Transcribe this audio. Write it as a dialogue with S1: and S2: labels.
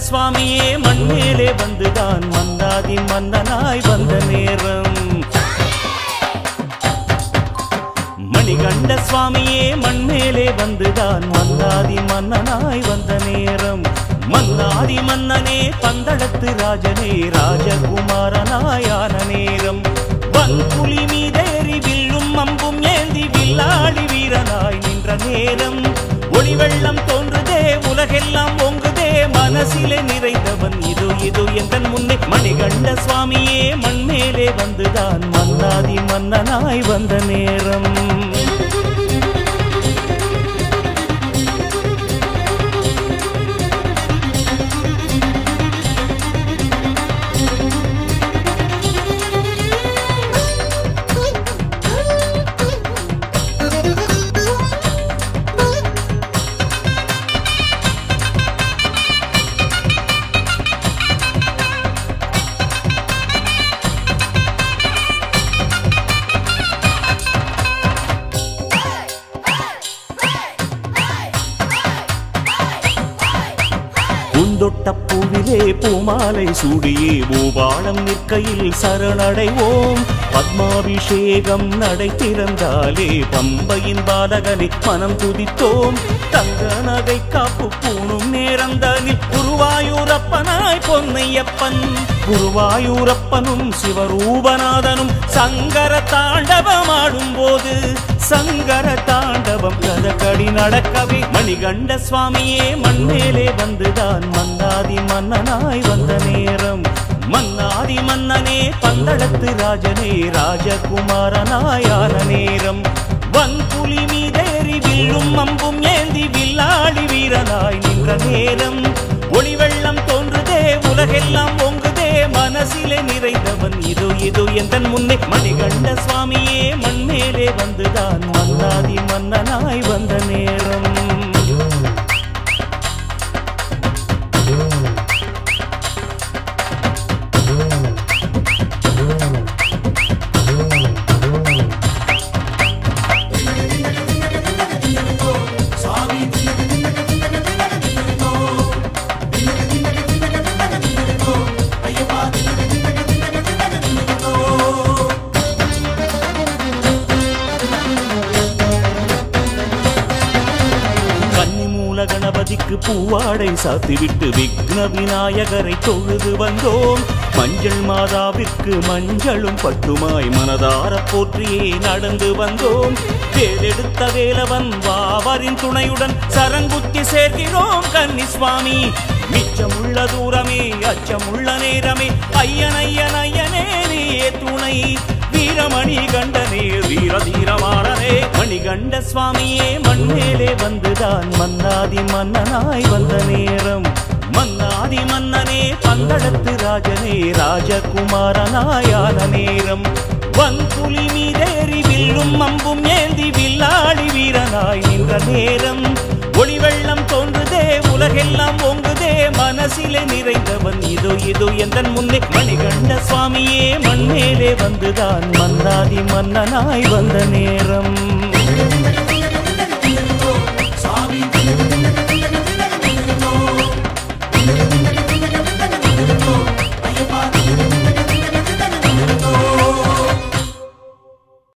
S1: சுவாமியே மண்மேலே வந்துதான் மந்தாதி மன்னனாய் வந்த நேரம் மணிகண்ட சுவாமியே மண்மேலே வந்துதான் மன்னாதி மன்னனாய் வந்த நேரம் மன்னாதி மன்னனே பந்தளத்து ராஜனே ராஜகுமாரனாயான நேரம் வன்புலி மீதேறி வில்லும் அம்பும் ஏந்தி வில்லாடி வீரனாய் நின்ற நேரம் ஒளி வெள்ளம் தோன்றுதே உலகெல்லாம் ஓங்குதே மனசிலே நிறைந்தவன் இது இது எந்தன் முன்னே மணிகண்ட சுவாமியே மண்மேலே வந்துதான் மன்னாதி மன்னனாய் வந்த நேரம் பூந்தொட்ட பூவிலே பூமாலை சூடியே பூபாலம் நிற்கையில் சரணடைவோம் பத்மாபிஷேகம் நடை திறந்தாலே பம்பையின் பாலகனை மனம் துதித்தோம் தங்க நகை காப்பு பூணும் நேரந்தனில் குருவாயூரப்பனாய் பொன்னையப்பன் குருவாயூரப்பனும் சிவரூபநாதனும் சங்கர தாண்டவமாடும் போது சங்கர தாண்டவம் கதகடி நடக்கவே மணிகண்ட சுவாமியே மண்மேலே வந்துதான் மன்னாதி மன்னனாய் வந்த நேரம் மன்னாதி மன்னனே பந்தளத்து ராஜனே ராஜகுமாரனாயான நேரம் வன்புலி மீதேறி வில்லும் அம்பும் ஏந்தி வில்லாடி வீரனாய் நின்ற நேரம் ஒளி வெள்ளம் தோன்றுதே உலகெல்லாம் ஓங்குதே மனசிலே நிறைந்தவன் இது இது எந்தன் முன்னே மணிகண்ட சுவாமியே மண்மேலே வந்துதான் மன்னாதி மன்னனாய் வந்த நேரம் கன்னிமூல கணபதிக்கு பூவாடை சாத்திவிட்டு விக்ன விநாயகரை தொழுது வந்தோம் மஞ்சள் மாதாவிற்கு மஞ்சளும் பட்டுமாய் மனதார போற்றியே நடந்து வந்தோம் வேலெடுத்த வேலவன் வாவரின் துணையுடன் சரங்குத்தி சேர்கிறோம் கன்னி சுவாமி மிச்சமுள்ள தூரமே அச்சமுள்ள நேரமே ஐயன் ஐயன் ஐயனே நீயே துணை வீரமணி கண்டனே வீர தீரமானனே மணிகண்ட சுவாமியே மண்மேலே வந்துதான் மன்னாதி மன்னனாய் வந்த நேரம் மன்னாதி மன்னனே பந்தளத்து ராஜனே ராஜகுமாரனாயான நேரம் வன்புலி மீதேறி வில்லும் அம்பும் ஏந்தி வில்லாடி வீரனாய் நின்ற நேரம் ஒளி வெள்ளம் தோன்றுதே உலகெல்லாம் ஓங்குதே மனசிலே நிறைந்தவன் இதோ இதோ எந்தன் முன்னே மணிகண்ட சுவாமியே மண்மேலே வந்துதான் மன்னாதி மன்னனாய் வந்த நேரம்